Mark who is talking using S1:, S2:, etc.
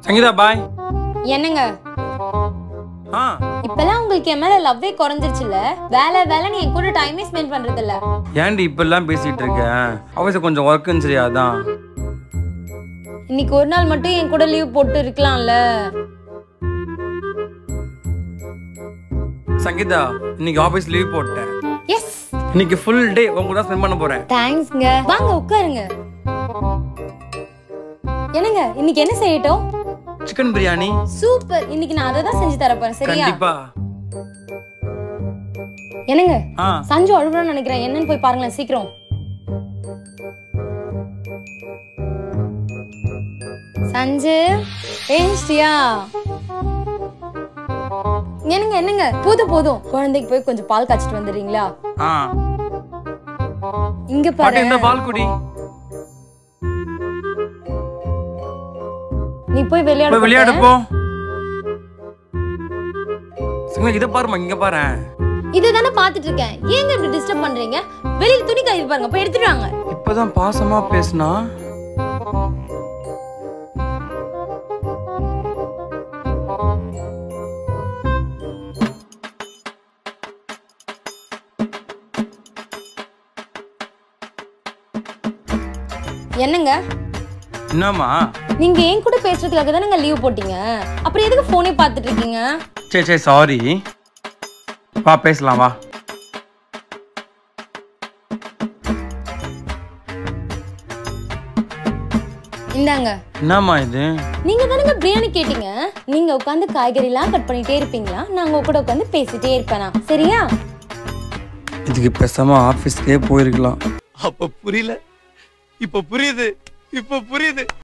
S1: சங்கீதா பாய்
S2: என்னங்க
S1: ஆ
S2: இப்பெல்லாம் உங்களுக்கு என் மேல லவ்வே குறைஞ்சிருச்சுல வேலை வேலை நீ என் கூட டைமே ஸ்பெண்ட் பண்றது இல்ல
S1: ஏன்டி இப்பெல்லாம் பேசிட்டு இருக்க அவசியம் கொஞ்சம் ஒர்க்குன்னு சரி அதான்
S2: இன்னைக்கு ஒரு நாள் மட்டும் என் கூட லீவ் போட்டு இருக்கலாம்ல
S1: சங்கீதா இன்னைக்கு ஆபீஸ் லீவ் போட்டேன்
S2: எஸ்
S1: இன்னைக்கு ஃபுல் டே உங்க கூட ஸ்பெண்ட் பண்ண போறேன்
S2: தேங்க்ஸ்ங்க வாங்க உட்காருங்க என்னங்க இன்னைக்கு என்ன செய்யட்டும்
S1: சிக்கன் பிரியாணி
S2: சூப்பர் இன்னைக்கு நான் அதை தான் செஞ்சு தர போறேன் சரியா
S1: கண்டிப்பா
S2: என்னங்க
S1: ஆ
S2: சஞ்சு அழுகுறான்னு நினைக்கிறேன் என்னன்னு போய் பாருங்களேன் சீக்கிரம் சஞ்சு ஏஞ்சிட்டியா என்னங்க என்னங்க போதும் போதும் குழந்தைக்கு போய் கொஞ்சம் பால் காய்ச்சிட்டு வந்துடுறீங்களா
S1: ஆ
S2: இங்க
S1: பாட்டி
S2: பாரு
S1: இந்த பால் குடி
S2: நீ போய் விளையாடு
S1: போய் விளையாடு போ சங்கீதா இதை பாருமா இங்க பாரு
S2: இதுதானே பாத்துட்டு இருக்கேன் ஏங்க இப்படி டிஸ்டர்ப் பண்றீங்க வெளியில துணி காயுது பாருங்க போய் எடுத்துட்டு வாங்க
S1: இப்பதான் பாசமா பேசுனா
S2: என்னங்க
S1: என்னம்மா
S2: நீங்க என் கூட பேசுறதுக்காக தானங்க லீவ் போட்டீங்க அப்புறம் எதுக்கு போனே பார்த்துட்டு இருக்கீங்க
S1: சரி சரி சாரி வா பேசலாம் வா
S2: இந்தாங்க
S1: என்னம்மா இது
S2: நீங்க தானங்க பிரியாணி கேட்டீங்க நீங்க உட்காந்து காய்கறி எல்லாம் கட் பண்ணிட்டே இருப்பீங்களா நாங்க உங்க கூட உட்காந்து பேசிட்டே இருப்பேனா சரியா
S1: இதுக்கு பேசாம ஆபீஸ்க்கே போயிருக்கலாம்
S3: அப்ப புரியல இப்ப புரியுது இப்ப புரியுது